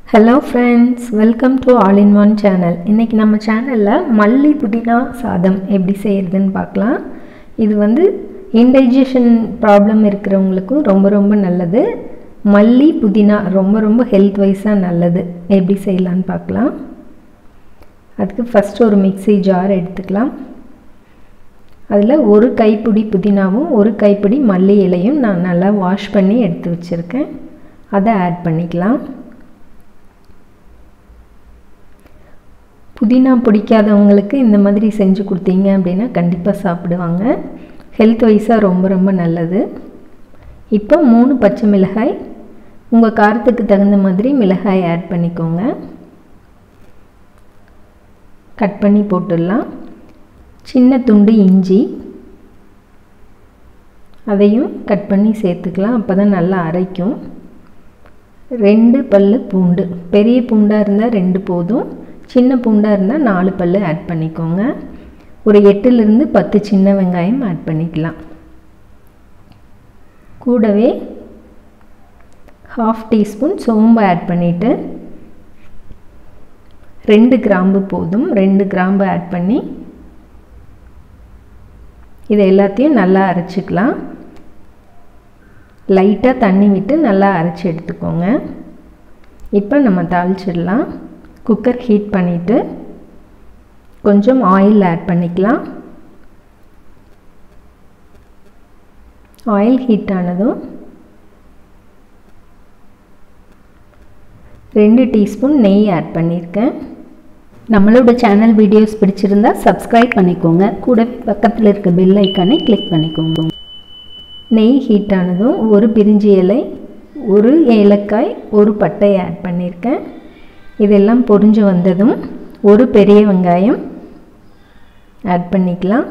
hello friends welcome to all in one channel இன்றைக்கி நம்ம சேனலில் மல்லி புதினா சாதம் எப்படி செய்கிறதுன்னு பார்க்கலாம் இது வந்து இன்டைஜஷன் ப்ராப்ளம் இருக்கிறவங்களுக்கும் ரொம்ப ரொம்ப நல்லது மல்லி புதினா ரொம்ப ரொம்ப ஹெல்த் வைஸாக நல்லது எப்படி செய்யலான்னு பார்க்கலாம் அதுக்கு ஃபஸ்ட்டு ஒரு மிக்ஸி ஜார் எடுத்துக்கலாம் அதில் ஒரு கைப்பிடி புதினாவும் ஒரு கைப்பிடி மல்லி இலையும் நான் நல்லா வாஷ் பண்ணி எடுத்து வச்சுருக்கேன் அதை ஆட் பண்ணிக்கலாம் புதினா பிடிக்காதவங்களுக்கு இந்த மாதிரி செஞ்சு கொடுத்தீங்க அப்படின்னா கண்டிப்பாக சாப்பிடுவாங்க ஹெல்த் வைஸாக ரொம்ப ரொம்ப நல்லது இப்போ மூணு பச்சை மிளகாய் உங்கள் காரத்துக்கு தகுந்த மாதிரி மிளகாய் ஆட் பண்ணிக்கோங்க கட் பண்ணி போட்டுடலாம் சின்ன துண்டு இஞ்சி அதையும் கட் பண்ணி சேர்த்துக்கலாம் அப்போ தான் நல்லா அரைக்கும் ரெண்டு பல் பூண்டு பெரிய பூண்டாக இருந்தால் ரெண்டு போதும் சின்ன பூண்டாக இருந்தால் நாலு பல் ஆட் பண்ணிக்கோங்க ஒரு எட்டுலேருந்து பத்து சின்ன வெங்காயம் ஆட் பண்ணிக்கலாம் கூடவே ஹாஃப் டீஸ்பூன் சோம்பு ஆட் பண்ணிவிட்டு ரெண்டு கிராம்பு போதும் ரெண்டு கிராம்பு ஆட் பண்ணி இதை எல்லாத்தையும் நல்லா அரைச்சிக்கலாம் லைட்டாக தண்ணி விட்டு நல்லா அரைச்சி எடுத்துக்கோங்க இப்போ நம்ம தாளிச்சிடலாம் குக்கர் ஹீட் பண்ணிவிட்டு கொஞ்சம் ஆயில் ஆட் பண்ணிக்கலாம் ஆயில் ஹீட் ஆனதும் ரெண்டு டீஸ்பூன் நெய் ஆட் பண்ணியிருக்கேன் நம்மளோட சேனல் வீடியோஸ் பிடிச்சிருந்தா சப்ஸ்கிரைப் பண்ணிக்கோங்க கூடவே பக்கத்தில் இருக்க பெல் ஐக்கானை கிளிக் பண்ணிக்கோங்க நெய் ஹீட் ஆனதும் ஒரு பிரிஞ்சி இலை ஒரு ஏலக்காய் ஒரு பட்டை ஆட் பண்ணியிருக்கேன் இதெல்லாம் பொரிஞ்சு வந்ததும் ஒரு பெரிய வெங்காயம் ஆட் பண்ணிக்கலாம்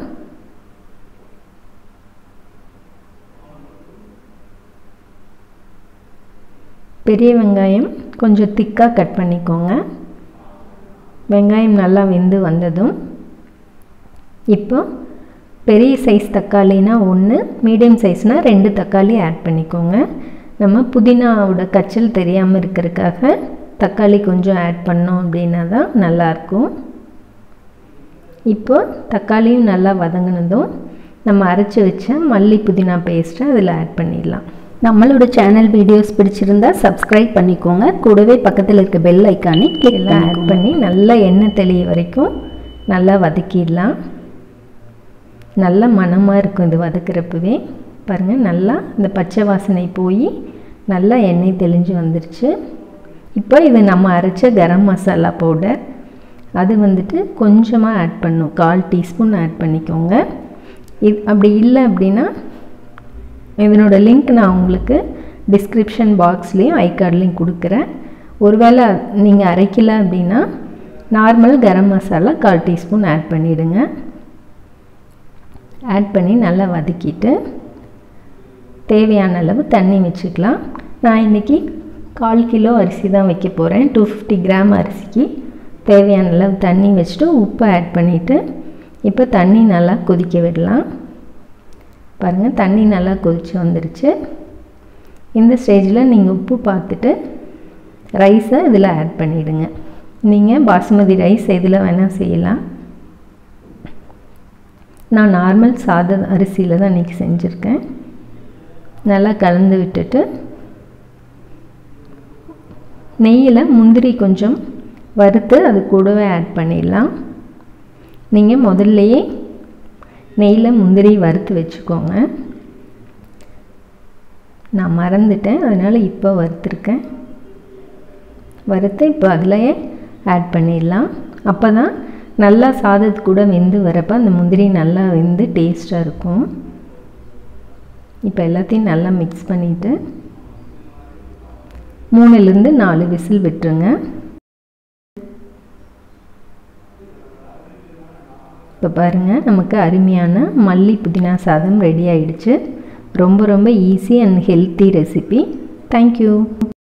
பெரிய வெங்காயம் கொஞ்சம் திக்காக கட் பண்ணிக்கோங்க வெங்காயம் நல்லா வெந்து வந்ததும் இப்போ பெரிய சைஸ் தக்காளினா ஒன்று மீடியம் சைஸ்னால் ரெண்டு தக்காளி ஆட் பண்ணிக்கோங்க நம்ம புதினாவோட கச்சல் தெரியாமல் இருக்கிறதுக்காக தக்காளி கொஞ்சம் ஆட் பண்ணோம் அப்படின்னா தான் நல்லாயிருக்கும் இப்போ தக்காளியும் நல்லா வதங்கினதும் நம்ம அரைச்சி வச்ச மல்லி புதினா பேஸ்ட்டை அதில் ஆட் பண்ணிடலாம் நம்மளோட சேனல் வீடியோஸ் பிடிச்சிருந்தா சப்ஸ்கிரைப் பண்ணிக்கோங்க கூடவே பக்கத்தில் இருக்க பெல் ஐக்கானை கிளிக் எல்லாம் ஆட் பண்ணி நல்லா எண்ணெய் தெளிய வரைக்கும் நல்லா வதக்கிடலாம் நல்ல மணமாக இருக்கும் இது வதக்கிறப்பவே பாருங்கள் நல்லா இந்த பச்சை வாசனை போய் நல்லா எண்ணெய் தெளிஞ்சு வந்துருச்சு இப்போ இது நம்ம அரைச்ச கரம் மசாலா பவுடர் அது வந்துட்டு கொஞ்சமாக ஆட் பண்ணும் கால் டீஸ்பூன் ஆட் பண்ணிக்கோங்க இது அப்படி இல்லை அப்படின்னா இதனோட லிங்க் நான் உங்களுக்கு டிஸ்கிரிப்ஷன் பாக்ஸ்லேயும் ஐ கார்ட்லேயும் கொடுக்குறேன் ஒருவேளை நீங்கள் அரைக்கல அப்படின்னா நார்மல் கரம் மசாலா கால் டீஸ்பூன் ஆட் பண்ணிவிடுங்க ஆட் பண்ணி நல்லா வதக்கிட்டு தேவையான அளவு தண்ணி வச்சுக்கலாம் நான் இன்றைக்கி கால் கிலோ அரிசி தான் வைக்க போகிறேன் டூ ஃபிஃப்டி கிராம் அரிசிக்கு தேவையான அளவு தண்ணி வச்சுட்டு உப்பு ஆட் பண்ணிவிட்டு இப்போ தண்ணி நல்லா கொதிக்க விடலாம் பாருங்கள் தண்ணி நல்லா கொதித்து வந்துருச்சு இந்த ஸ்டேஜில் நீங்கள் உப்பு பார்த்துட்டு ரைஸை இதில் ஆட் பண்ணிவிடுங்க நீங்கள் பாஸ்மதி ரைஸ் எதில் வேணால் செய்யலாம் நான் நார்மல் சாத அரிசியில் தான் இன்றைக்கி செஞ்சுருக்கேன் நல்லா கலந்து விட்டுட்டு நெய்யில் முந்திரி கொஞ்சம் வறுத்து அது கூடவே ஆட் பண்ணிடலாம் நீங்கள் முதல்லையே நெய்யில் முந்திரி வறுத்து வச்சுக்கோங்க நான் மறந்துட்டேன் அதனால் இப்போ வறுத்துருக்கேன் வறுத்து இப்போ அதிலையே ஆட் பண்ணிடலாம் அப்போ தான் நல்லா சாதத்து கூட வெந்து வரப்போ அந்த முந்திரி நல்லா வெந்து டேஸ்ட்டாக இருக்கும் இப்போ எல்லாத்தையும் நல்லா மிக்ஸ் பண்ணிவிட்டு மூணுலேருந்து நாலு விசில் விட்டுருங்க இப்போ பாருங்கள் நமக்கு அருமையான மல்லி புதினா சாதம் ரெடி ஆயிடுச்சு ரொம்ப ரொம்ப easy and healthy recipe thank you